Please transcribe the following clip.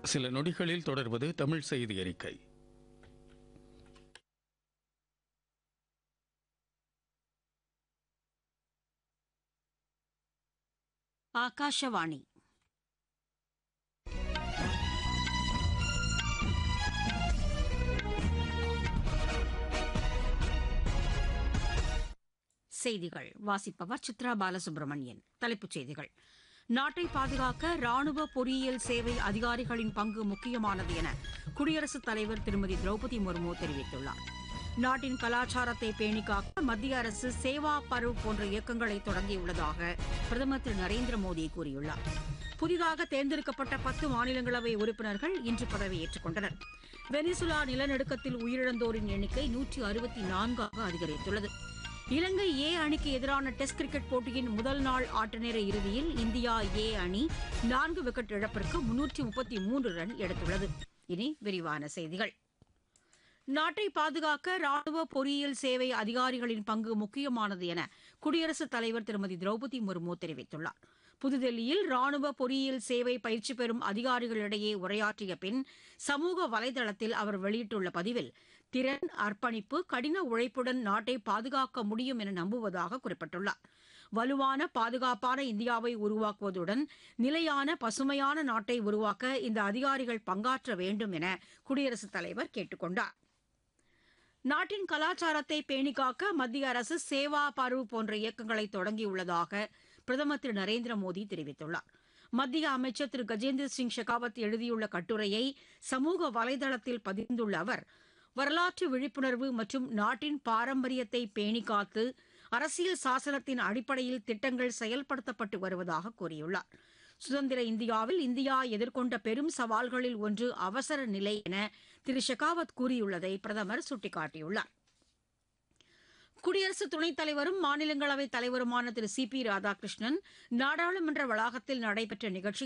சில நொடிகளில் தொடர்வது தமிழ் செய்தி அறிக்கை ಆಕಾಶವಾಣಿ செய்திகள் வாசிப்பவர் சித்ரா பாலசுப்ரமணியன் தலைப்புச் செய்திகள் நாட்டை பாதுகாக்க ராணுவ பொறியியல் சேவை அதிகாரிகளின் பங்கு முக்கியமானது என குடியரசுத் தலைவர் திருமதி திரௌபதி முர்மு தெரிவித்துள்ளார் நாட்டின் கலாச்சாரத்தை பேணிக்காக்க மத்திய அரசு சேவா பருவ் போன்ற இயக்கங்களை தொடங்கியுள்ளதாக பிரதமர் திரு நரேந்திர மோடி கூறியுள்ளார் புதிதாக தேர்ந்தெடுக்கப்பட்ட பத்து மாநிலங்களவை உறுப்பினர்கள் இன்று பதவியேற்றுக் கொண்டனர் வெனிசுலா நிலநடுக்கத்தில் உயிரிழந்தோரின் எண்ணிக்கை நூற்றி அறுபத்தி நான்காக அதிகரித்துள்ளது இலங்கை ஏ அணிக்கு எதிரான டெஸ்ட் கிரிக்கெட் போட்டியின் முதல் நாள் ஆட்டநேர இறுதியில் இந்தியா ஏ அணி நான்கு விக்கெட் இழப்பிற்கு முன்னூற்றி முப்பத்தி மூன்று ரன் எடுத்துள்ளது இனி விரிவான செய்திகள் நாட்டை பாதுகாக்க ராணுவ பொறியியல் சேவை அதிகாரிகளின் பங்கு முக்கியமானது என குடியரசுத் தலைவர் திருமதி திரௌபதி முர்மு தெரிவித்துள்ளார் புதுதில்லியில் ராணுவ பொறியியல் சேவை பயிற்சி பெறும் அதிகாரிகளிடையே உரையாற்றிய பின் சமூக வலைதளத்தில் அவர் வெளியிட்டுள்ள பதிவில் திறன் அர்ப்பணிப்பு கடின உழைப்புடன் நாட்டை பாதுகாக்க முடியும் என நம்புவதாக குறிப்பிட்டுள்ளார் வலுவான பாதுகாப்பான இந்தியாவை உருவாக்குவதுடன் நிலையான பசுமையான நாட்டை உருவாக்க இந்த அதிகாரிகள் பங்காற்ற வேண்டும் என குடியரசுத் தலைவர் கேட்டுக் கொண்டார் நாட்டின் கலாச்சாரத்தை பேணிக்காக்க மத்திய அரசு சேவா பருவ் போன்ற இயக்கங்களை தொடங்கியுள்ளதாக பிரதமர் திரு நரேந்திர மோடி தெரிவித்துள்ளார் மத்திய அமைச்சர் திரு கஜேந்திர சிங் ஷெகாவத் எழுதியுள்ள கட்டுரையை சமூக வலைதளத்தில் பதிந்துள்ள அவர் வரலாற்று விழிப்புணர்வு மற்றும் நாட்டின் பாரம்பரியத்தை பேணிக்காத்து அரசியல் சாசனத்தின் அடிப்படையில் திட்டங்கள் செயல்படுத்தப்பட்டு வருவதாக கூறியுள்ளார் சுதந்திர இந்தியாவில் இந்தியா எதிர்கொண்ட பெரும் சவால்களில் ஒன்று அவசர நிலை என திரு ஷெகாவத் கூறியுள்ளதை பிரதமர் சுட்டிக்காட்டியுள்ளார் குடியரசு துணைத் தலைவரும் மாநிலங்களவைத் தலைவருமான திரு சி பி ராதாகிருஷ்ணன் நாடாளுமன்ற வளாகத்தில் நடைபெற்ற நிகழ்ச்சி